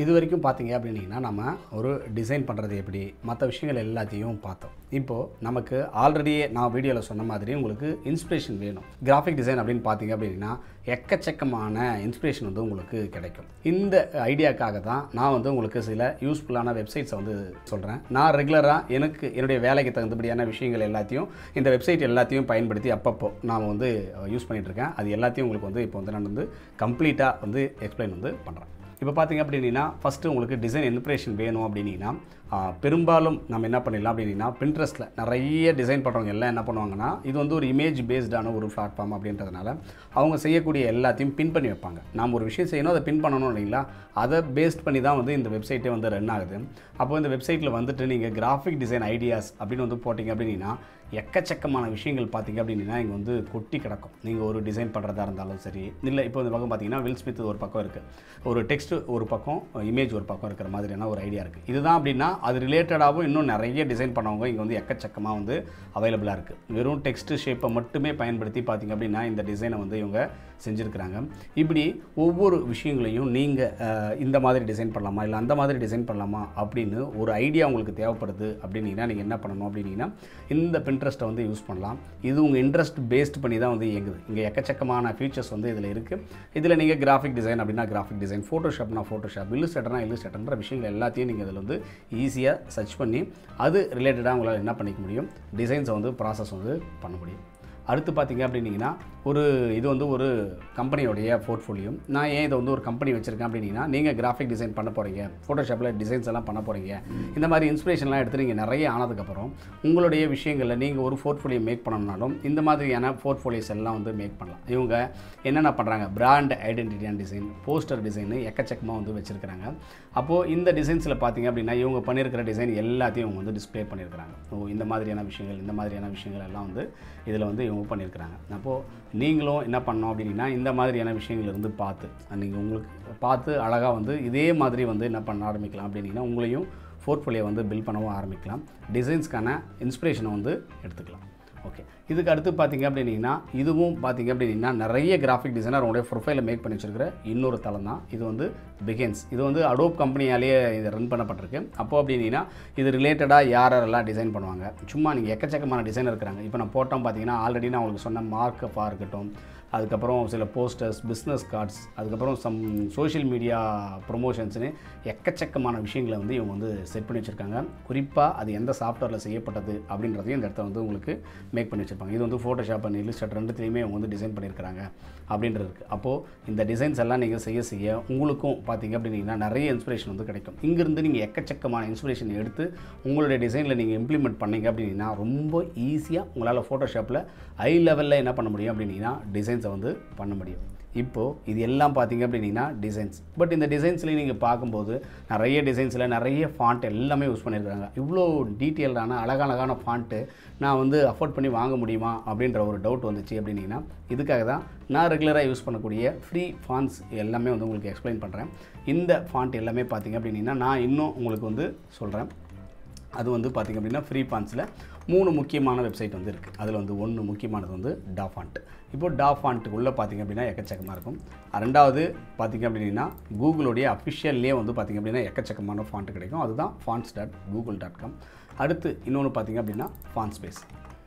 இது வரைக்கும் பார்த்தீங்க அப்படின்னீங்கன்னா நம்ம ஒரு டிசைன் பண்ணுறது எப்படி மற்ற விஷயங்கள் எல்லாத்தையும் பார்த்தோம் இப்போது நமக்கு ஆல்ரெடியே நான் வீடியோவில் சொன்ன மாதிரி உங்களுக்கு இன்ஸ்பிரேஷன் வேணும் கிராஃபிக் டிசைன் அப்படின்னு பார்த்தீங்க அப்படின்னா எக்கச்சக்கமான இன்ஸ்பிரேஷன் வந்து உங்களுக்கு கிடைக்கும் இந்த ஐடியாக்காக தான் நான் வந்து உங்களுக்கு சில யூஸ்ஃபுல்லான வெப்சைட்ஸை வந்து சொல்கிறேன் நான் ரெகுலராக எனக்கு என்னுடைய வேலைக்கு தகுந்தபடியான விஷயங்கள் எல்லாத்தையும் இந்த வெப்சைட் எல்லாத்தையும் பயன்படுத்தி அப்பப்போ நான் வந்து யூஸ் பண்ணிகிட்டு இருக்கேன் அது எல்லாத்தையும் உங்களுக்கு வந்து இப்போ வந்து நான் வந்து கம்ப்ளீட்டாக வந்து எக்ஸ்பிளைன் வந்து பண்ணுறேன் இப்போ பார்த்தீங்க அப்படின்னா ஃபஸ்ட்டு உங்களுக்கு டிசைன் இன்ஸ்பிரேஷன் வேணும் அப்படின்னா ஆ, பெரும்பாலும் நம்ம என்ன பண்ணிடலாம் அப்படின்னா பின்ட்ரெஸ்ட்டில் நிறைய டிசைன் பண்ணுறவங்க எல்லாம் என்ன பண்ணுவாங்கன்னா இது வந்து ஒரு இமேஜ் பேஸ்டான ஒரு பிளாட்ஃபார்ம் அப்படின்றதுனால அவங்க செய்யக்கூடிய எல்லாத்தையும் பின் பண்ணி வைப்பாங்க நாம் ஒரு விஷயம் செய்யணும் அதை பின் பண்ணணும் இல்லைங்களா அதை பேஸ்ட் பண்ணி தான் வந்து இந்த வெப்சைட்டே வந்து ரன் ஆகுது அப்போ இந்த வெப்சைட்டில் வந்துட்டு நீங்கள் கிராஃபிக் டிசைன் ஐடியாஸ் அப்படின்னு வந்து போட்டிங்க அப்படின்னா எக்கச்சக்கமான விஷயங்கள் பார்த்தீங்க அப்படின்னா இங்கே வந்து கொட்டி கிடக்கும் நீங்கள் ஒரு டிசைன் பண்ணுறதா இருந்தாலும் சரி இல்லை இப்போ இந்த பக்கம் பார்த்தீங்கன்னா வில் ஸ்மித் ஒரு பக்கம் இருக்குது ஒரு டெக்ஸ்ட் ஒரு பக்கம் இமேஜ் ஒரு பக்கம் இருக்கிற மாதிரியான ஒரு ஐடியா இருக்குது இதுதான் அப்படின்னா அது ரிலேட்டடாகவும் இன்னும் நிறைய டிசைன் பண்ணவங்க இங்கே வந்து எக்கச்சக்கமாக வந்து அவைலபிளாக இருக்குது வெறும் டெக்ஸ்ட் ஷேப்பை மட்டுமே பயன்படுத்தி பார்த்தீங்க அப்படின்னா இந்த டிசைனை வந்து இவங்க செஞ்சுருக்கிறாங்க இப்படி ஒவ்வொரு விஷயங்களையும் நீங்கள் இந்த மாதிரி டிசைன் பண்ணலாமா இல்லை அந்த மாதிரி டிசைன் பண்ணலாமா அப்படின்னு ஒரு ஐடியா உங்களுக்கு தேவைப்படுது அப்படின்னீங்கன்னா நீங்கள் என்ன பண்ணணும் அப்படின்னீங்கன்னா இந்த பின்ட்ரெஸ்ட்டை வந்து யூஸ் பண்ணலாம் இது உங்கள் இன்ட்ரெஸ்ட் பேஸ்ட் பண்ணி தான் வந்து இயங்குது இங்கே எக்கச்சக்கமான ஃபீச்சர்ஸ் வந்து இதில் இருக்குது இதில் நீங்கள் கிராஃபிக் டிசைன் அப்படின்னா கிராஃபிக் டிசைன் ஃபோட்டோஷாப்னா ஃபோட்டோஷாப் இல்லுஸ்ட்ரேட்டர்னா இல்லுஸ்ட்ரேட்டர்ன்ற விஷயங்கள் எல்லாத்தையும் நீங்கள் இதில் வந்து ஈஸியாக சர்ச் பண்ணி அது ரிலேட்டடாக உங்களால் என்ன பண்ணிக்க முடியும் டிசைன்ஸை வந்து ப்ராசஸ் வந்து பண்ண முடியும் அடுத்து பார்த்தீங்க அப்படின்னீங்கன்னா ஒரு இது வந்து ஒரு கம்பெனியோடைய போர்ட்ஃபோலியோ நான் ஏன் இதை வந்து ஒரு கம்பெனி வச்சுருக்கேன் அப்படின்னா நீங்கள் கிராஃபிக் டிசைன் பண்ண போகிறீங்க ஃபோட்டோஷாப்பில் டிசைன்ஸ் எல்லாம் பண்ண போகிறீங்க இந்த மாதிரி இன்ஸ்பிரேஷன்லாம் எடுத்து நீங்கள் நிறைய ஆனதுக்கப்புறம் உங்களுடைய விஷயங்களில் நீங்கள் ஒரு போர்ட்ஃபோலியோ மேக் பண்ணணும்னாலும் இந்த மாதிரியான போர்ட்ஃபோலியோஸ் எல்லாம் வந்து மேக் பண்ணலாம் இவங்க என்னென்ன பண்ணுறாங்க brand identity and design poster design எக்கச்சக்கமாக வந்து வச்சுருக்கிறாங்க அப்போது இந்த டிசைன்ஸில் பார்த்தீங்க அப்படின்னா இவங்க பண்ணியிருக்கிற டிசைன் எல்லாத்தையும் இவங்க வந்து டிஸ்ப்ளே பண்ணியிருக்கிறாங்க ஓ இந்த மாதிரியான விஷயங்கள் இந்த மாதிரியான விஷயங்கள் எல்லாம் வந்து இதில் வந்து இவங்க பண்ணியிருக்கிறாங்க அப்போது நீங்களும் என்ன பண்ணணும் அப்படின்னா இந்த மாதிரியான விஷயங்கள் இருந்து பார்த்து நீங்கள் உங்களுக்கு பார்த்து அழகாக வந்து இதே மாதிரி வந்து என்ன பண்ண ஆரம்பிக்கலாம் அப்படின்னா உங்களையும் போர்ட்ஃபோலியோ வந்து பில்ட் பண்ணவும் ஆரம்பிக்கலாம் டிசைன்ஸ்க்கான இன்ஸ்பிரேஷனை வந்து எடுத்துக்கலாம் ஓகே இதுக்கு அடுத்து பார்த்தீங்க அப்படின்னா இதுவும் பார்த்தீங்க அப்படின்னா நிறைய கிராஃபிக் டிசைனர் உங்களுடைய ப்ரொஃபைலை மேக் பண்ணி வச்சிருக்கிற இன்னொரு தளம் தான் இது வந்து பிகென்ஸ் இது வந்து அடோப் கம்பெனியாலேயே இது ரன் பண்ணப்பட்டிருக்கு அப்போ அப்படின்னா இது ரிலேட்டடாக யார் யாரெல்லாம் டிசைன் பண்ணுவாங்க சும்மா நீங்கள் எக்கச்சக்கமான டிசைன் இருக்கிறாங்க இப்போ நான் போட்டோம் பார்த்தீங்கன்னா ஆல்ரெடி நான் உங்களுக்கு சொன்ன மார்க்கப்பாக இருக்கட்டும் அதுக்கப்புறம் சில போஸ்டர்ஸ் பிஸ்னஸ் கார்ட்ஸ் அதுக்கப்புறம் சம் சோஷியல் மீடியா ப்ரொமோஷன்ஸ்னு எக்கச்சக்கமான விஷயங்களை வந்து இவங்க வந்து செட் பண்ணி வச்சுருக்காங்க குறிப்பாக அது எந்த சாஃப்ட்வேரில் செய்யப்பட்டது அப்படின்றதையும் இந்த இடத்துல வந்து உங்களுக்கு மேக் பண்ணி வச்சுருப்பாங்க இது வந்து ஃபோட்டோஷாப் அண்ட் இல்லுஸ்ட்ரேட் ரெண்டுத்துலேயுமே அவங்க வந்து டிசைன் பண்ணியிருக்கிறாங்க அப்படின்றது இருக்குது அப்போது இந்த டிசைன்ஸ் எல்லாம் நீங்கள் செய்ய செய்ய உங்களுக்கும் பார்த்தீங்க அப்படின்னா நிறைய இன்ஸ்பிரேஷன் வந்து கிடைக்கும் இங்கேருந்து நீங்கள் எக்கச்சக்கமான இன்ஸ்பிரேஷன் எடுத்து உங்களுடைய டிசைனில் நீங்கள் இம்ப்ளிமெண்ட் பண்ணீங்க அப்படின்னா ரொம்ப ஈஸியாக உங்களால் ஃபோட்டோஷாப்பில் ஹை லெவலில் என்ன பண்ண முடியும் அப்படின்னா டிசைன்ஸை வந்து பண்ண முடியும் இப்போது இது எல்லாம் பார்த்தீங்க அப்படின்னா டிசைன்ஸ் பட் இந்த டிசைன்ஸ்லேயும் நீங்கள் பார்க்கும்போது நிறைய டிசைன்ஸில் நிறைய ஃபாண்ட் எல்லாமே யூஸ் பண்ணியிருக்காங்க இவ்வளோ டீட்டெயில்டான அழகழகான ஃபாண்ட்டு நான் வந்து அஃபோர்ட் பண்ணி வாங்க முடியுமா அப்படின்ற ஒரு டவுட் வந்துச்சு அப்படின்னீங்கன்னா இதுக்காக தான் நான் ரெகுலராக யூஸ் பண்ணக்கூடிய ஃப்ரீ ஃபாண்ட்ஸ் எல்லாமே வந்து உங்களுக்கு எக்ஸ்பிளைன் பண்ணுறேன் இந்த ஃபாண்ட் எல்லாமே பார்த்தீங்க அப்படின்னா நான் இன்னும் உங்களுக்கு வந்து சொல்கிறேன் அது வந்து பார்த்திங்க அப்படின்னா ஃப்ரீ பான்ஸில் மூணு முக்கியமான வெப்சைட் வந்து இருக்குது அதில் வந்து ஒன்று முக்கியமானது வந்து டாஃபாண்ட் இப்போ டாஃபாண்ட்டுக்குள்ளே பார்த்திங்க அப்படின்னா எக்கச்சக்கமாக இருக்கும் ரெண்டாவது பார்த்திங்க அப்படின்னா கூகுளுடைய அஃபிஷியல்லே வந்து பார்த்திங்க அப்படின்னா எக்கச்சக்கமான ஃபாண்ட் கிடைக்கும் அதுதான் fonts dot Google dot com அடுத்து இன்னொன்று பார்த்திங்க அப்படின்னா ஃபாண்ட் ஸ்பேஸ்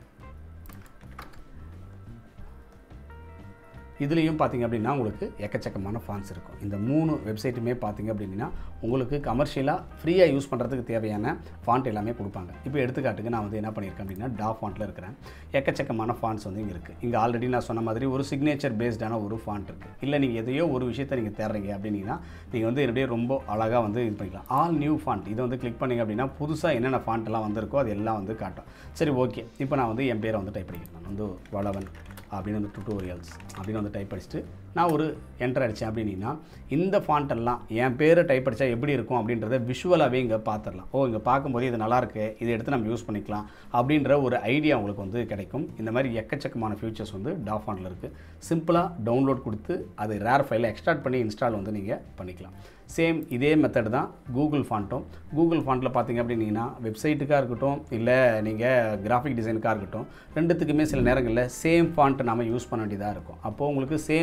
இதுலேயும் பார்த்தீங்க அப்படின்னா உங்களுக்கு எக்கச்சக்கமான ஃபான்ஸ் இருக்கும் இந்த மூணு வெப்சைட்டுமே பார்த்தீங்க அப்படின்னா உங்களுக்கு கமர்ஷியலாக ஃப்ரீயாக யூஸ் பண்ணுறதுக்கு தேவையான ஃபாண்ட் எல்லாமே கொடுப்பாங்க இப்போ எடுத்துக்காட்டுக்கு நான் வந்து என்ன பண்ணியிருக்கேன் அப்படின்னா டா ஃபாண்ட்டில் இருக்கிறேன் எக்கச்சக்கமான ஃபாண்ட்ஸ் வந்து இங்கே இருக்குது இங்கே ஆல்ரெடி நான் சொன்ன மாதிரி ஒரு சிக்னேச்சர் பேஸ்டான ஒரு ஃபாண்ட் இருக்குது இல்லை நீங்கள் எதையோ ஒரு விஷயத்தை நீங்கள் தேடுறீங்க அப்படின்னா நீங்கள் வந்து என்னுடைய ரொம்ப அழகாக வந்து இது பண்ணிக்கலாம் ஆல் நியூ ஃபாண்ட் இதை வந்து கிளிக் பண்ணிங்க அப்படின்னா புதுசாக என்னென்ன ஃபாண்ட் எல்லாம் வந்திருக்கோ அது எல்லாம் வந்து காட்டும் சரி ஓகே இப்போ நான் வந்து என் பேரை வந்து டைப் பண்ணிக்கிறேன் நான் வந்து வளவன் அப்படின்னு வந்து டுட்டோரியல்ஸ் அப்படின்னு வந்து டைப் அடிச்சுட்டு நான் ஒரு என்டர் அடித்தேன் அப்படின்னா இந்த font எல்லாம் என் பேரை டைப் அடித்தா எப்படி இருக்கும் அப்படின்றத விஷுவலாகவே இங்கே பார்த்துடலாம் ஓ இங்கே பார்க்கும்போது இது நல்லாயிருக்கு இதை எடுத்து நம்ம யூஸ் பண்ணிக்கலாம் அப்படின்ற ஒரு ஐடியா உங்களுக்கு வந்து கிடைக்கும் இந்த மாதிரி எக்கச்சக்கமான ஃபியூச்சர்ஸ் வந்து டாஃபாண்டில் இருக்குது சிம்பிளாக டவுன்லோட் கொடுத்து அது ரேர் ஃபைலை எக்ஸ்ட்ராக்ட் பண்ணி இன்ஸ்டால் வந்து நீங்கள் பண்ணிக்கலாம் சேம் இதே மெத்தட் தான் கூகுள் ஃபாண்ட்டும் கூகுள் ஃபாண்ட்டில் பார்த்தீங்க அப்படின்னீங்கன்னா வெப்சைட்டுக்காக இருக்கட்டும் இல்லை நீங்கள் கிராஃபிக் டிசைனுக்காக இருக்கட்டும் ரெண்டுத்துக்குமே சில நேரங்களில் சேம் ஃபாண்ட் நாம யூஸ் பண்ண வேண்டியதாக இருக்கும் அப்போது உங்களுக்கு சேம் ஃபாண்ட்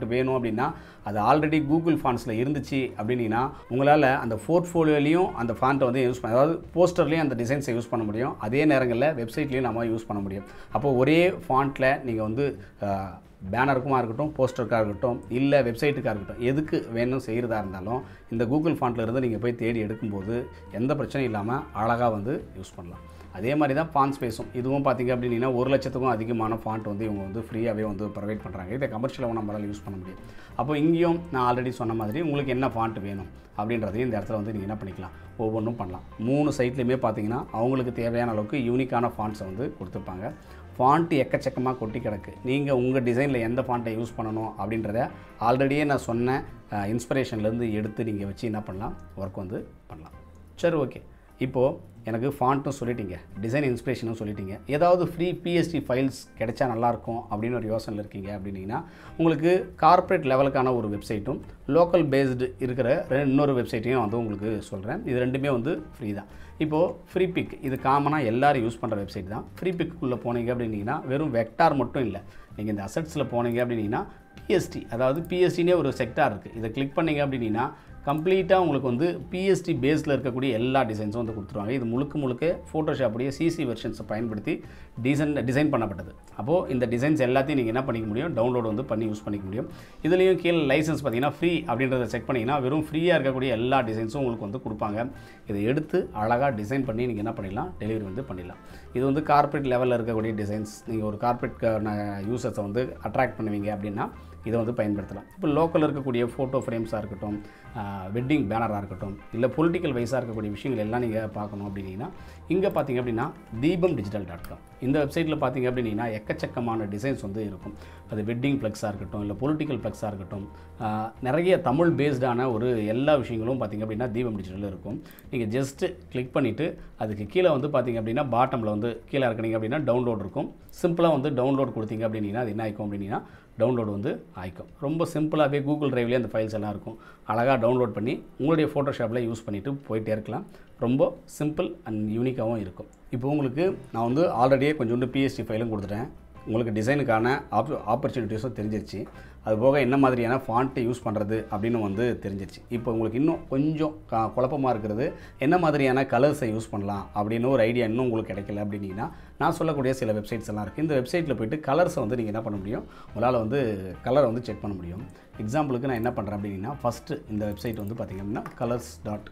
வேணும் அப்படின்னா அது ஆல்ரெடி கூகுள் ஃபாண்ட்ஸில் இருந்துச்சு அப்படின்னா உங்களால் அந்த போர்ட்ஃபோலியோலையும் அந்த ஃபாண்ட்டை வந்து யூஸ் பண்ண அதாவது போஸ்டர்லேயும் அந்த டிசைன்ஸை யூஸ் பண்ண முடியும் அதே நேரங்களில் வெப்சைட்லேயும் நம்ம யூஸ் பண்ண முடியும் அப்போ ஒரே ஃபாண்ட்டில் நீங்கள் வந்து பேனருக்குமா இருக்கட்டும் போஸ்டருக்காக இருக்கட்டும் இல்லை வெப்சைட்டுக்காக இருக்கட்டும் எதுக்கு வேணும் செய்கிறதா இருந்தாலும் இந்த கூகுள் ஃபாண்ட்டில் இருந்து நீங்கள் போய் தேடி எடுக்கும்போது எந்த பிரச்சனையும் இல்லாமல் அழகாக வந்து யூஸ் பண்ணலாம் அதே மாதிரி தான் ஃபாண்ட் ஸ்பேஸும் இதுவும் பார்த்தீங்க அப்படின்னா ஒரு லட்சத்துக்கும் அதிகமான ஃபாண்ட் வந்து இவங்க வந்து ஃப்ரீயாகவே வந்து ப்ரொவைட் பண்ணுறாங்க இதை கமர்ஷியலாகவும் நம்மளால் யூஸ் பண்ண முடியும் அப்போ இங்கேயும் நான் ஆல்ரெடி சொன்ன மாதிரி உங்களுக்கு என்ன ஃபாண்ட் வேணும் அப்படின்றதையும் இந்த இடத்துல வந்து நீங்கள் என்ன பண்ணிக்கலாம் ஒவ்வொன்றும் பண்ணலாம் மூணு சைட்லையுமே பார்த்தீங்கன்னா அவங்களுக்கு தேவையான அளவுக்கு யூனிக்கான ஃபாண்ட்ஸை வந்து கொடுத்துருப்பாங்க ஃபாண்ட்டு எக்கச்சக்கமாக கொட்டி கிடக்கு நீங்கள் உங்கள் டிசைனில் எந்த ஃபாண்ட்டை யூஸ் பண்ணணும் அப்படின்றத ஆல்ரெடியே நான் சொன்ன இன்ஸ்பிரேஷன்லேருந்து எடுத்து நீங்கள் வச்சு என்ன பண்ணலாம் ஒர்க் வந்து பண்ணலாம் சரி ஓகே இப்போது எனக்கு ஃபாண்ட்டும் சொல்லிட்டீங்க டிசைன் இன்ஸ்பிரேஷனும் சொல்லிட்டீங்க ஏதாவது ஃப்ரீ பிஎஸ்டி ஃபைல்ஸ் கிடைச்சா நல்லாயிருக்கும் அப்படின்னு ஒரு யோசனையில் இருக்கீங்க அப்படின்னீங்கன்னா உங்களுக்கு கார்ப்பரேட் லெவலுக்கான ஒரு வெப்சைட்டும் லோக்கல் பேஸ்டு இருக்கிற ரெ- இன்னொரு வெப்சைட்டையும் வந்து உங்களுக்கு சொல்கிறேன் இது ரெண்டுமே வந்து ஃப்ரீ தான் இப்போது ஃப்ரீ பிக் இது காமனாக எல்லாரும் யூஸ் பண்ணுற வெப்சைட் தான் ஃப்ரீ பிக்குள்ளே போனீங்க அப்படின்னீங்கன்னா வெறும் வெக்டார் மட்டும் இல்லை நீங்கள் இந்த அசட்ஸில் போனீங்க அப்படின்னீங்கன்னா பிஎஸ்டி அதாவது பிஎஸ்டினே ஒரு செக்டார் இருக்குது இதை கிளிக் பண்ணீங்க அப்படின்னா கம்ப்ளீட்டாக உங்களுக்கு வந்து பிஎஸ்டி பேஸில் இருக்கக்கூடிய எல்லா டிசைன்ஸும் வந்து கொடுத்துருவாங்க இது முழுக்க முழுக்க ஃபோட்டோஷாப்புடைய சிசி வெர்ஷன்ஸை பயன்படுத்தி டிசைன் டிசைன் பண்ணப்பட்டது அப்போது இந்த டிசைன்ஸ் எல்லாத்தையும் நீங்கள் என்ன பண்ணிக்க முடியும் டவுன்லோட் வந்து பண்ணி யூஸ் பண்ணிக்க முடியும் இதுலேயும் கீழே லைசன்ஸ் பார்த்தீங்கன்னா ஃப்ரீ அப்படின்றத செக் பண்ணிங்கன்னா வெறும் ஃப்ரீயாக இருக்கக்கூடிய எல்லா டிசைன்ஸும் உங்களுக்கு வந்து கொடுப்பாங்க இதை எடுத்து அழகாக டிசைன் பண்ணி நீங்கள் என்ன பண்ணிடலாம் டெலிவரி வந்து பண்ணிடலாம் இது வந்து கார்ப்பரேட் லெவலில் இருக்கக்கூடிய டிசைன்ஸ் நீங்கள் ஒரு கார்ப்பரேட் யூசர்ஸை வந்து அட்ராக்ட் பண்ணுவீங்க அப்படின்னா இதை வந்து பயன்படுத்தலாம் இப்போ லோக்கலில் இருக்கக்கூடிய ஃபோட்டோ ஃப்ரேம்ஸாக இருக்கட்டும் வெட்டிங் பேனராக இருக்கட்டும் இல்லை பொலிட்டிக்கல் வைஸாக இருக்கக்கூடிய விஷயங்கள் எல்லாம் நீங்கள் பார்க்கணும் அப்படின்னா இங்கே பார்த்தீங்க அப்படின்னா தீபம் டிஜிட்டல் டாட் காம் இந்த வெப்சைட்டில் பார்த்தீங்க அப்படின்னா எக்கச்சக்கமான டிசைன்ஸ் வந்து இருக்கும் அது வெட்டிங் ஃப்ளெக்ஸாக இருக்கட்டும் இல்லை பொலிட்டிக்கல் ஃப்ளெக்ஸாக இருக்கட்டும் ஆஹ், நிறைய தமிழ் பேஸ்டான ஒரு எல்லா விஷயங்களும் பார்த்தீங்க அப்படின்னா தீபம் டிஜிட்டலில் இருக்கும் நீங்கள் ஜஸ்ட்டு கிளிக் பண்ணிவிட்டு அதுக்கு கீழே வந்து பார்த்தீங்க அப்படின்னா பாட்டமில் வந்து கீழே இருக்கிறீங்க அப்படின்னா டவுன்லோட் இருக்கும் சிம்பிளாக வந்து டவுன்லோட் கொடுத்தீங்க அப்படின்னா அது என்ன ஆயிக்கும் அப்படின்னா டவுன்லோட் வந்து ஆயிக்கும் ரொம்ப சிம்பிளாகவே கூகுள் டிரைவ்லேயே அந்த ஃபைல்ஸ் எல்லாம் இருக்கும் அழகாக டவுன்லோட் பண்ணி உங்களுடைய ஃபோட்டோஷாப்பில் யூஸ் பண்ணிவிட்டு போயிட்டே இருக்கலாம் ரொம்ப சிம்பிள் அண்ட் யூனிக்காகவும் இருக்கும் இப்போ உங்களுக்கு நான் வந்து ஆல்ரெடியே கொஞ்சோண்டு பிஎஸ்டி ஃபைலும் கொடுத்துட்டேன் உங்களுக்கு டிசைனுக்கான ஆப் ஆப்பர்ச்சுனிட்டிஸும் தெரிஞ்சிருச்சு அது போக என்ன மாதிரியான ஃபாண்ட்டை யூஸ் பண்ணுறது அப்படின்னு வந்து தெரிஞ்சிருச்சு இப்போ உங்களுக்கு இன்னும் கொஞ்சம் க- குழப்பமா இருக்கிறது என்ன மாதிரியான கலர்ஸை யூஸ் பண்ணலாம் அப்படின்னு ஒரு ஐடியா இன்னும் உங்களுக்கு கிடைக்கல அப்படின்னீங்கன்னா நான் சொல்லக்கூடிய சில வெப்சைட்ஸ் எல்லாம் இருக்குது இந்த வெப்சைட்டில் போயிட்டு கலர்ஸை வந்து நீங்கள் என்ன பண்ண முடியும் உங்களால் வந்து கலரை வந்து செக் பண்ண முடியும் எக்ஸாம்பிளுக்கு நான் என்ன பண்ணுறேன் அப்படின்னா ஃபஸ்ட்டு இந்த வெப்சைட் வந்து பார்த்திங்க அப்படின்னா colours dot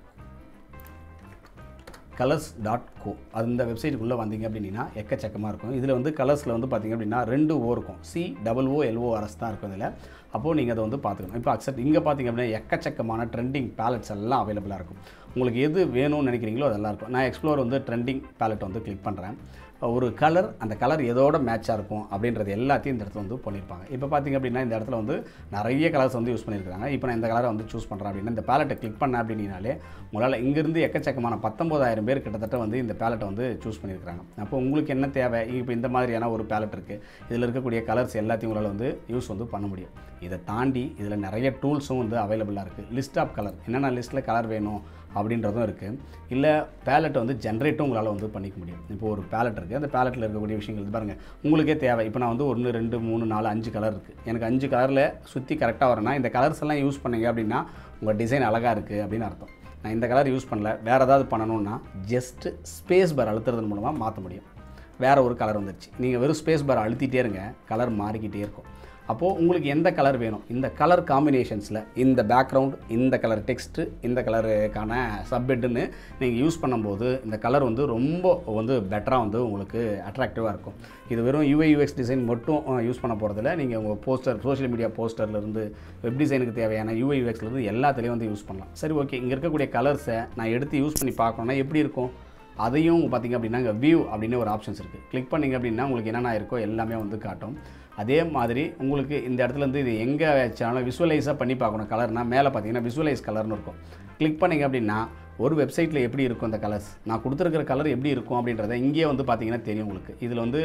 colours dot co அந்த வெப்சைட்டுக்குள்ளே வந்தீங்க அப்படின்னா எக்கச்சக்கமாக இருக்கும் இதில் வந்து கலர்ஸில் வந்து பார்த்தீங்க அப்படின்னா ரெண்டு ஓ இருக்கும் சி டபுள் ஓ எல்ஓஆர்எஸ் தான் இருக்கும் இதில் அப்போது நீங்கள் அதை வந்து பார்த்துக்கணும் இப்போ அக்செப்ட் இங்கே பார்த்தீங்க அப்படின்னா எக்கச்சக்கமான ட்ரெண்டிங் பேலட்ஸ் எல்லாம் அவைலபிளாக இருக்கும் உங்களுக்கு எது வேணும்னு நினைக்கிறீங்களோ அதெல்லாம் இருக்கும் நான் எக்ஸ்ப்ளோர் வந்து ட்ரெண்டிங் பேலட் வந்து கிளிக் பண்ணுறேன் ஒரு கலர் அந்த கலர் எதோட மேட்சாக இருக்கும் அப்படின்றது எல்லாத்தையும் இந்த இடத்துல வந்து பண்ணியிருப்பாங்க இப்போ பார்த்தீங்க அப்படின்னா இந்த இடத்துல வந்து நிறைய கலர்ஸ் வந்து யூஸ் பண்ணியிருக்காங்க இப்போ நான் இந்த கலரை வந்து சூஸ் பண்ணுறேன் அப்படின்னா இந்த பேலட்டை கிளிக் பண்ண அப்படின்னாலே உங்களால் இங்கேருந்து எக்கச்சக்கமான பத்தொம்போதாயிரம் பேர் கிட்டத்தட்ட வந்து இந்த பேலட்டை வந்து சூஸ் பண்ணியிருக்காங்க அப்போ உங்களுக்கு என்ன தேவை இப்போ இந்த மாதிரியான ஒரு பேலட் இருக்குது இதில் இருக்கக்கூடிய கலர்ஸ் எல்லாத்தையும் உங்களால் வந்து யூஸ் வந்து பண்ண முடியும் இதை தாண்டி இதில் நிறைய டூல்ஸும் வந்து அவைலபிளாக இருக்குது லிஸ்ட் ஆஃப் கலர் என்னென்ன லிஸ்ட்டில் கலர் வேணும் அப்படின்றதும் இருக்குது இல்லை பேலட்டை வந்து ஜென்ரேட்டும் உங்களால் வந்து பண்ணிக்க முடியும் இப்போ ஒரு பேலட் இருக்குது அந்த பேலட்டில் இருக்கக்கூடிய விஷயங்கள் இது பாருங்கள் உங்களுக்கே தேவை இப்போ நான் வந்து ஒன்று ரெண்டு மூணு நாலு அஞ்சு கலர் இருக்குது எனக்கு அஞ்சு கலரில் சுற்றி கரெக்டாக வரேன்னா இந்த கலர்ஸ் எல்லாம் யூஸ் பண்ணீங்க அப்படின்னா உங்கள் டிசைன் அழகாக இருக்குது அப்படின்னு அர்த்தம் நான் இந்த கலர் யூஸ் பண்ணல வேறு ஏதாவது பண்ணணும்னா ஜஸ்ட்டு ஸ்பேஸ் பார் அழுத்துறதன் மூலமாக மாற்ற முடியும் வேறு ஒரு கலர் வந்துருச்சு நீங்கள் வெறும் ஸ்பேஸ் பார் அழுத்திட்டே இருங்க கலர் மாறிக்கிட்டே இருக்கும் அப்போது உங்களுக்கு எந்த கலர் வேணும் இந்த கலர் காம்பினேஷன்ஸில் இந்த பேக்ரவுண்ட் இந்த கலர் டெக்ஸ்ட்டு இந்த கலருக்கான சப்ஹெட்டுன்னு நீங்கள் யூஸ் பண்ணும்போது இந்த கலர் வந்து ரொம்ப வந்து பெட்டராக வந்து உங்களுக்கு அட்ராக்டிவாக இருக்கும் இது வெறும் யூஐ யூஎக்ஸ் டிசைன் மட்டும் யூஸ் பண்ண போகிறதில்ல நீங்கள் உங்கள் போஸ்டர் சோஷியல் மீடியா போஸ்டர்லேருந்து வெப் டிசைனுக்கு தேவையான யூஐ யூஎக்ஸ்லேருந்து எல்லாத்துலேயும் வந்து யூஸ் பண்ணலாம் சரி ஓகே இங்கே இருக்கக்கூடிய கலர்ஸை நான் எடுத்து யூஸ் பண்ணி பார்க்கணுன்னா எப்படி இருக்கும் அதையும் பார்த்தீங்க அப்படின்னா இங்கே வியூ அப்படின்னு ஒரு ஆப்ஷன்ஸ் இருக்குது கிளிக் பண்ணிங்க அப்படின்னா உங்களுக்கு என்னென்ன இருக்கோ எல்லாமே வந்து காட்டும் அதே மாதிரி உங்களுக்கு இந்த இடத்துல இருந்து இது எங்கே வச்சாலும் விசுவலைஸாக பண்ணி பார்க்கணும் கலர்னால் மேலே பார்த்தீங்கன்னா விசுவலைஸ் கலர்னு இருக்கும் கிளிக் பண்ணிங்க அப்படின்னா ஒரு வெப்சைட்டில் எப்படி இருக்கும் இந்த கலர்ஸ் நான் கொடுத்துருக்கிற கலர் எப்படி இருக்கும் அப்படின்றத இங்கேயே வந்து பார்த்தீங்கன்னா தெரியும் உங்களுக்கு இதில் வந்து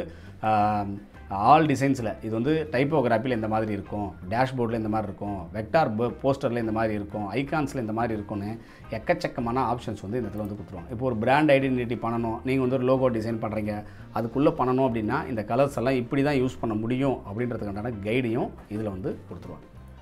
ஆல் டிசைன்ஸில் இது வந்து டைப்போகிராஃபியில் இந்த மாதிரி இருக்கும் டேஷ்போர்டில் இந்த மாதிரி இருக்கும் வெக்டார் போஸ்டரில் இந்த மாதிரி இருக்கும் ஐகான்ஸில் இந்த மாதிரி இருக்கும்னு எக்கச்சக்கமான ஆப்ஷன்ஸ் வந்து இந்த இடத்துல வந்து கொடுத்துருவாங்க இப்போ ஒரு பிராண்ட் ஐடென்டிட்டி பண்ணணும் நீங்கள் வந்து ஒரு லோகோ டிசைன் பண்ணுறீங்க அதுக்குள்ளே பண்ணணும் அப்படின்னா இந்த கலர்ஸ் எல்லாம் இப்படி தான் யூஸ் பண்ண முடியும் அப்படின்றதுக்கான கைடையும் இதில் வந்து கொடுத்துருவாங்க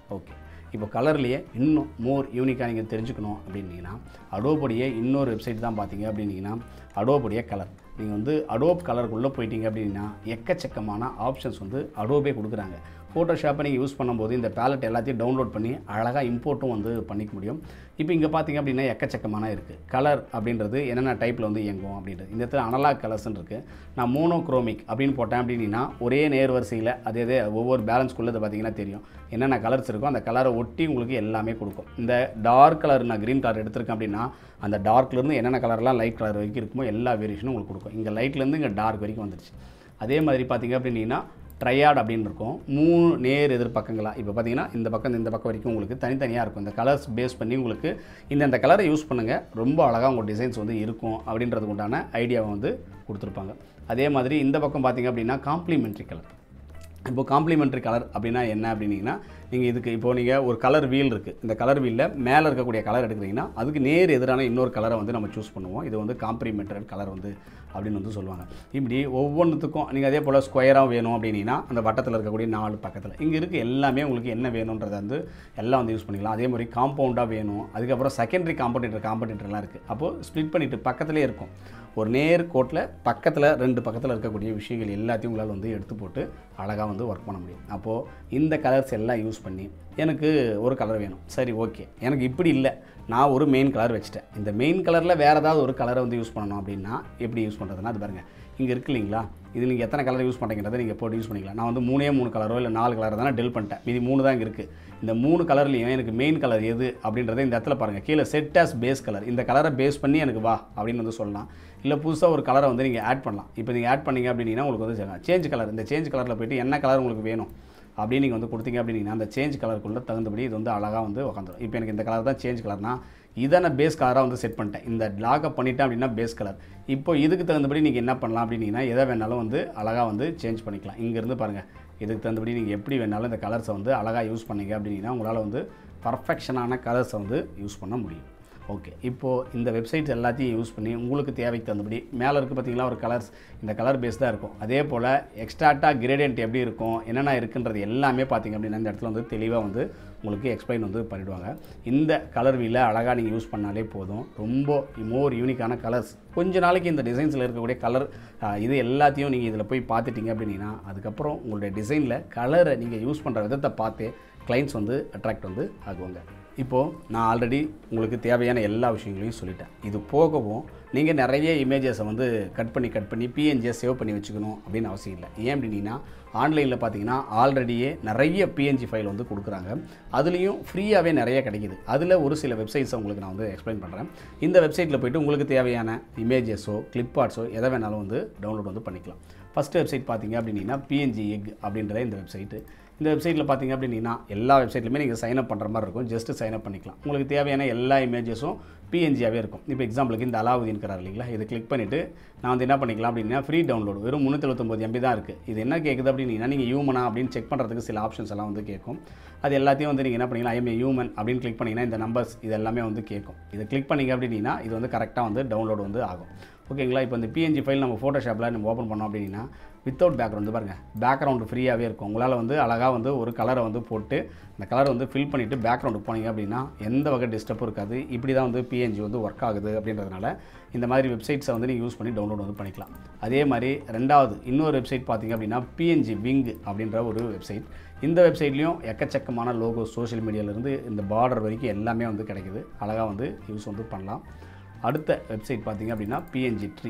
ஓகே இப்போ கலர்லேயே இன்னும் மோர் யூனிக்காக நீங்கள் தெரிஞ்சுக்கணும் அப்படின்னீங்கன்னா அடோபுடைய இன்னொரு வெப்சைட் தான் பார்த்தீங்க அப்படின்னீங்கன்னா அடோபுடைய கலர் நீங்கள் வந்து அடோப் கலருக்குள்ளே போயிட்டீங்க அப்படின்னா எக்கச்சக்கமான ஆப்ஷன்ஸ் வந்து அடோபே கொடுக்குறாங்க ஃபோட்டோஷாப்பை நீங்கள் யூஸ் பண்ணும்போது இந்த பேலட் எல்லாத்தையும் டவுன்லோட் பண்ணி அழகாக இம்போர்ட்டும் வந்து பண்ணிக்க முடியும் இப்போ இங்கே பார்த்தீங்க அப்படின்னா எக்கச்சக்கமான இருக்குது கலர் அப்படின்றது என்னென்ன டைப்பில் வந்து இயங்கும் அப்படின்றது இந்த இடத்துல அனலாக் கலர்ஸ்னு இருக்குது நான் மோனோக்ரோமிக் அப்படின்னு போட்டேன் அப்படின்னா ஒரே நேர் வரிசையில் அதே அதே ஒவ்வொரு பேலன்ஸ்குள்ளது பார்த்தீங்கன்னா தெரியும் என்னென்ன கலர்ஸ் இருக்கோ அந்த கலரை ஒட்டி உங்களுக்கு எல்லாமே கொடுக்கும் இந்த டார்க் கலர் நான் க்ரீன் கலர் எடுத்திருக்கேன் அப்படின்னா அந்த டார்க்லேருந்து என்னென்ன கலர்லாம் லைட் கலர் வரைக்கும் இருக்குமோ எல்லா வேரியேஷனும் உங்களுக்கு கொடுக்கும் இங்கே லைட்லேருந்து இங்கே டார்க் வரைக்கும் வந்துருச்சு அதே மாதிரி பார்த்தீங்க அப்படின்னா ட்ரையாட் அப்படின்னு இருக்கும் மூணு நேர் எதிர்பக்கங்களாக இப்போ பார்த்தீங்கன்னா இந்த பக்கம் இந்த பக்கம் வரைக்கும் உங்களுக்கு தனித்தனியாக இருக்கும் இந்த கலர்ஸ் பேஸ் பண்ணி உங்களுக்கு இந்தந்த கலரை யூஸ் பண்ணுங்கள் ரொம்ப அழகாக உங்கள் டிசைன்ஸ் வந்து இருக்கும் அப்படின்றதுக்கு உண்டான ஐடியாவை வந்து கொடுத்துருப்பாங்க அதே மாதிரி இந்த பக்கம் பார்த்தீங்க அப்படின்னா காம்ப்ளிமெண்ட்ரி கலர் இப்போ காம்ப்ளிமெண்ட்ரி கலர் அப்படின்னா என்ன அப்படின்னீங்கன்னா நீங்கள் இதுக்கு இப்போ நீங்கள் ஒரு கலர் வீல் இருக்குது இந்த கலர் வீலில் மேலே இருக்கக்கூடிய கலர் எடுக்கிறீங்கன்னா அதுக்கு நேர் எதிரான இன்னொரு கலரை வந்து நம்ம சூஸ் பண்ணுவோம் இது வந்து காம்ப்ளிமெண்டட் கலர் வந்து அப்படின்னு வந்து சொல்லுவாங்க இப்படி ஒவ்வொன்றுத்துக்கும் நீங்கள் அதே போல் ஸ்கொயராக வேணும் அப்படின்னா அந்த வட்டத்தில் இருக்கக்கூடிய நாலு பக்கத்தில் இங்கே இருக்க எல்லாமே உங்களுக்கு என்ன வேணுன்றதை வந்து எல்லாம் வந்து யூஸ் பண்ணிக்கலாம் அதே மாதிரி காம்பவுண்டாக வேணும் அதுக்கப்புறம் செகண்டரி காம்படிட்டர் காம்படிட்டர்லாம் இருக்குது அப்போது ஸ்ப்ளிட் பண்ணிவிட்டு பக்கத்துலேயே இருக்கும் ஒரு நேர் கோட்டில் பக்கத்தில் ரெண்டு பக்கத்தில் இருக்கக்கூடிய விஷயங்கள் எல்லாத்தையும் உங்களால் வந்து எடுத்து போட்டு அழகாக வந்து ஒர்க் பண்ண முடியும் அப்போது இந்த கலர்ஸ் எல்லாம் யூஸ் பண்ணி எனக்கு ஒரு கலர் வேணும் சரி ஓகே எனக்கு இப்படி இல்லை நான் ஒரு மெயின் கலர் வச்சுட்டேன் இந்த மெயின் கலரில் வேறு ஏதாவது ஒரு கலரை வந்து யூஸ் பண்ணணும் அப்படின்னா எப்படி யூஸ் பண்ணுறதுனா அது பாருங்கள் இங்கே இருக்கு இல்லைங்களா இது நீங்கள் எத்தனை கலர் யூஸ் பண்ணுறீங்கிறத நீங்கள் போட்டு யூஸ் பண்ணிக்கலாம் நான் வந்து மூணே மூணு கலரோ இல்லை நாலு கலர் தானே டெல் பண்ணிட்டேன் மீதி மூணு தான் இங்கே இருக்குது இந்த மூணு கலர்லேயும் எனக்கு மெயின் கலர் எது அப்படின்றத இந்த இடத்துல பாருங்கள் கீழே செட் ஆஸ் பேஸ் கலர் இந்த கலரை பேஸ் பண்ணி எனக்கு வா அப்படின்னு வந்து சொல்லலாம் இல்லை புதுசாக ஒரு கலரை வந்து நீங்கள் ஆட் பண்ணலாம் இப்போ நீங்கள் ஆட் பண்ணீங்க அப்படின்னா உங்களுக்கு வந்து சேஞ்ச் கலர் இந்த சேஞ்ச் கலரில் போயிட்டு என்ன கலர் உங்களுக்கு வேணும் அப்படின்னு நீங்கள் வந்து கொடுத்தீங்க அப்படின்னா அந்த சேஞ்ச் கலருக்குள்ளே தகுந்தபடி இது வந்து அழகாக வந்து உட்காந்துரும் இப்போ எனக்கு இந்த கலர் தான் சேஞ்ச் கலர்னா இதை நான் பேஸ் கலராக வந்து செட் பண்ணிட்டேன் இந்த லாக்கப் பண்ணிட்டேன் அப்படின்னா பேஸ் கலர் இப்போ இதுக்கு தகுந்தபடி நீங்கள் என்ன பண்ணலாம் அப்படின்னீங்கன்னா எதை வேணாலும் வந்து அழகாக வந்து சேஞ்ச் பண்ணிக்கலாம் இங்கேருந்து பாருங்கள் இதுக்கு தகுந்தபடி நீங்கள் எப்படி வேணாலும் இந்த கலர்ஸை வந்து அழகாக யூஸ் பண்ணீங்க அப்படின்னா உங்களால் வந்து பர்ஃபெக்ஷனான கலர்ஸை வந்து யூஸ் பண்ண முடியும் ஓகே இப்போது இந்த வெப்சைட்ஸ் எல்லாத்தையும் யூஸ் பண்ணி உங்களுக்கு தேவைக்கு தகுந்தபடி மேலே இருக்குது பார்த்தீங்களா ஒரு கலர்ஸ் இந்த கலர் பேஸ் தான் இருக்கும் அதே போல் எக்ஸ்ட்ராட்டாக கிரேடியன்ட் எப்படி இருக்கும் என்னென்ன இருக்குன்றது எல்லாமே பார்த்தீங்க அப்படின்னா இந்த இடத்துல வந்து தெளிவாக வந்து உங்களுக்கு எக்ஸ்பிளைன் வந்து பண்ணிவிடுவாங்க இந்த கலர் வீலை அழகாக நீங்கள் யூஸ் பண்ணாலே போதும் ரொம்ப மோர் யூனிக்கான கலர்ஸ் கொஞ்ச நாளைக்கு இந்த டிசைன்ஸில் இருக்கக்கூடிய கலர் இது எல்லாத்தையும் நீங்கள் இதில் போய் பார்த்துட்டீங்க அப்படின்னா அதுக்கப்புறம் உங்களுடைய டிசைனில் கலரை நீங்கள் யூஸ் பண்ணுற விதத்தை பார்த்து கிளைண்ட்ஸ் வந்து அட்ராக்ட் வந்து ஆகுவாங்க இப்போது நான் ஆல்ரெடி உங்களுக்கு தேவையான எல்லா விஷயங்களையும் சொல்லிட்டேன் இது போகவும் நீங்கள் நிறைய இமேஜஸை வந்து கட் பண்ணி கட் பண்ணி பிஎன்ஜியை சேவ் பண்ணி வச்சுக்கணும் அப்படின்னு அவசியம் இல்லை ஏன் அப்படின்னா ஆன்லைனில் பார்த்தீங்கன்னா ஆல்ரெடியே நிறைய பிஎன்ஜி ஃபைல் வந்து கொடுக்குறாங்க அதுலேயும் ஃப்ரீயாகவே நிறைய கிடைக்கிது அதில் ஒரு சில வெப்சைட்ஸை உங்களுக்கு நான் வந்து எக்ஸ்பிளைன் பண்ணுறேன் இந்த வெப்சைட்டில் போய்ட்டு உங்களுக்கு தேவையான இமேஜஸோ கிளிப் ஆர்ட்ஸோ எதை வேணாலும் வந்து டவுன்லோட் வந்து பண்ணிக்கலாம் ஃபஸ்ட்டு வெப்சைட் பார்த்தீங்க அப்படின்னா பிஎன்ஜி எக் அப்படின்ற இந்த வெப்சைட்டு இந்த வெப்சைட்டில் பார்த்தீங்க அப்படின்னா எல்லா வெப்சைட்லையுமே நீங்கள் சைன் அப் பண்ணுற மாதிரி இருக்கும் ஜஸ்ட் சைன் அப் பண்ணிக்கலாம் உங்களுக்கு தேவையான எல்லா இமேஜஸும் பிஎன்ஜியாகவே இருக்கும் இப்போ எக்ஸாம்பிளுக்கு இந்த அலாவுதீன் இருக்கிறார் இல்லைங்களா இதை கிளிக் பண்ணிவிட்டு நான் வந்து என்ன பண்ணிக்கலாம் அப்படின்னா ஃப்ரீ டவுன்லோடு வெறும் முந்நூற்றி எம்பி தான் இருக்குது இது என்ன கேட்குது அப்படின்னா நீங்கள் ஹியூமனா அப்படின்னு செக் பண்ணுறதுக்கு சில ஆப்ஷன்ஸ் எல்லாம் வந்து கேட்கும் அது எல்லாத்தையும் வந்து நீங்கள் என்ன பண்ணிக்கலாம் ஐஎம் ஹியூமன் அப்படின்னு கிளிக் பண்ணிங்கன்னா இந்த நம்பர்ஸ் இது எல்லாமே வந்து கேட்கும் இதை கிளிக் பண்ணிங்க அப்படின்னா இது வந்து கரெக்டாக வந்து டவுன்லோடு வந்து ஆகும் ஓகேங்களா இப்போ இந்த பிஎன்ஜி ஃபைல் நம்ம ஃபோட்டோஷாப்பில் நம்ம ஓப்பன் பண்ணோம் அப்படின்னா வித்தவுட் பேக்ரவுண்ட் பாருங்கள் பேக்ரவுண்டு ஃப்ரீயாகவே இருக்கும் உங்களால் வந்து அழகாக வந்து ஒரு கலரை வந்து போட்டு அந்த கலரை வந்து ஃபில் பண்ணிவிட்டு பேக்ரவுண்டுக்கு போனீங்க அப்படின்னா எந்த வகை டிஸ்டர்பும் இருக்காது இப்படி தான் வந்து பிஎன்ஜி வந்து ஒர்க் ஆகுது அப்படின்றதுனால இந்த மாதிரி வெப்சைட்ஸை வந்து நீங்கள் யூஸ் பண்ணி டவுன்லோட் வந்து பண்ணிக்கலாம் அதே மாதிரி ரெண்டாவது இன்னொரு வெப்சைட் பார்த்தீங்க அப்படின்னா பிஎன்ஜி விங் அப்படின்ற ஒரு வெப்சைட் இந்த வெப்சைட்லேயும் எக்கச்சக்கமான லோகோ சோஷியல் மீடியாவிலேருந்து இந்த பார்டர் வரைக்கும் எல்லாமே வந்து கிடைக்குது அழகாக வந்து யூஸ் வந்து பண்ணலாம் அடுத்த வெப்சைட் பார்த்தீங்க அப்படின்னா பிஎன்ஜி ட்ரீ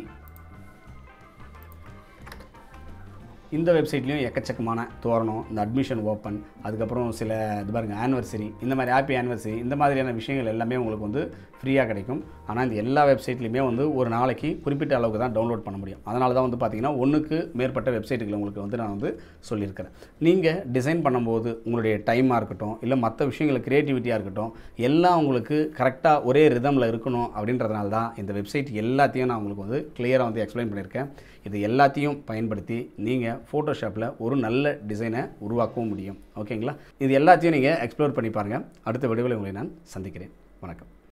இந்த வெப்சைட்லேயும் எக்கச்சக்கமான தோரணம் இந்த அட்மிஷன் ஓப்பன் அதுக்கப்புறம் சில இது பாருங்க ஆனிவர்சரி இந்த மாதிரி ஹாப்பி ஆனிவர்சரி இந்த மாதிரியான விஷயங்கள் எல்லாமே உங்களுக்கு வந்து ஃப்ரீயாக கிடைக்கும் ஆனால் இந்த எல்லா வெப்சைட்லையுமே வந்து ஒரு நாளைக்கு குறிப்பிட்ட அளவுக்கு தான் டவுன்லோட் பண்ண முடியும் அதனால தான் வந்து பார்த்தீங்கன்னா ஒன்றுக்கு மேற்பட்ட வெப்சைட்டுகளை உங்களுக்கு வந்து நான் வந்து சொல்லியிருக்கிறேன் நீங்கள் டிசைன் பண்ணும்போது உங்களுடைய டைமாக இருக்கட்டும் இல்லை மற்ற விஷயங்கள் க்ரியேட்டிவிட்டியாக இருக்கட்டும் எல்லாம் உங்களுக்கு கரெக்டாக ஒரே ரிதமில் இருக்கணும் அப்படின்றதுனால தான் இந்த வெப்சைட் எல்லாத்தையும் நான் உங்களுக்கு வந்து கிளியராக வந்து எக்ஸ்பிளைன் பண்ணியிருக்கேன் இது எல்லாத்தையும் பயன்படுத்தி நீங்கள் ஃபோட்டோஷாப்பில் ஒரு நல்ல டிசைனை உருவாக்கவும் முடியும் ஓகேங்களா இது எல்லாத்தையும் நீங்கள் எக்ஸ்ப்ளோர் பண்ணி பாருங்கள் அடுத்த விடுவில் உங்களை நான் சந்திக்கிறேன் வணக்கம்